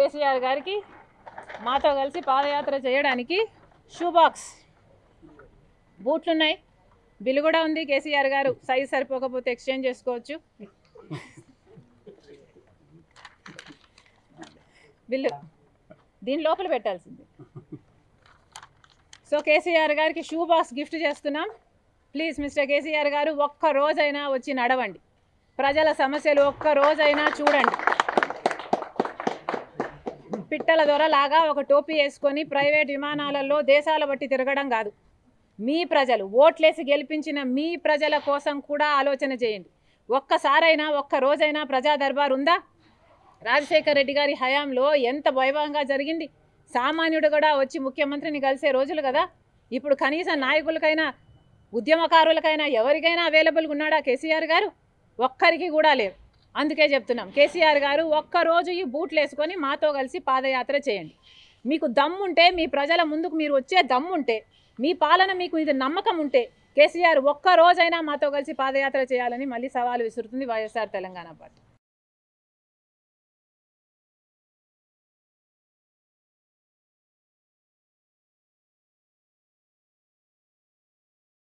కేసీఆర్ గారికి మాతో కలిసి పాదయాత్ర చేయడానికి షూ బాక్స్ బూట్లు ఉన్నాయి బిల్లు కూడా ఉంది కేసీఆర్ గారు సైజ్ సరిపోకపోతే ఎక్స్చేంజ్ చేసుకోవచ్చు బిల్లు దీని లోపల పెట్టాల్సింది సో కేసీఆర్ గారికి షూ బాక్స్ గిఫ్ట్ చేస్తున్నాం ప్లీజ్ మిస్టర్ కేసీఆర్ గారు ఒక్క రోజైనా వచ్చి నడవండి ప్రజల సమస్యలు ఒక్క రోజైనా చూడండి పిట్టల దొరలాగా ఒక టోపీ వేసుకొని ప్రైవేట్ విమానాలలో దేశాల బట్టి తిరగడం కాదు మీ ప్రజలు ఓట్లేసి గెలిపించిన మీ ప్రజల కోసం కూడా ఆలోచన చేయండి ఒక్కసారైనా ఒక్క రోజైనా ప్రజా దర్బార్ ఉందా రాజశేఖర రెడ్డి గారి హయాంలో ఎంత వైభవంగా జరిగింది సామాన్యుడు కూడా వచ్చి ముఖ్యమంత్రిని కలిసే రోజులు కదా ఇప్పుడు కనీసం నాయకులకైనా ఉద్యమకారులకైనా ఎవరికైనా అవైలబుల్గా ఉన్నాడా కేసీఆర్ గారు ఒక్కరికి కూడా లేరు అందుకే చెప్తున్నాం కేసీఆర్ గారు ఒక్కరోజు ఈ బూట్లు వేసుకొని మాతో కలిసి పాదయాత్ర చేయండి మీకు దమ్ముంటే మీ ప్రజల ముందుకు మీరు వచ్చే దమ్ముంటే మీ పాలన మీకు ఇది నమ్మకం ఉంటే కేసీఆర్ ఒక్క రోజైనా మాతో కలిసి పాదయాత్ర చేయాలని మళ్ళీ సవాలు విసురుతుంది వైఎస్ఆర్ తెలంగాణ పార్టీ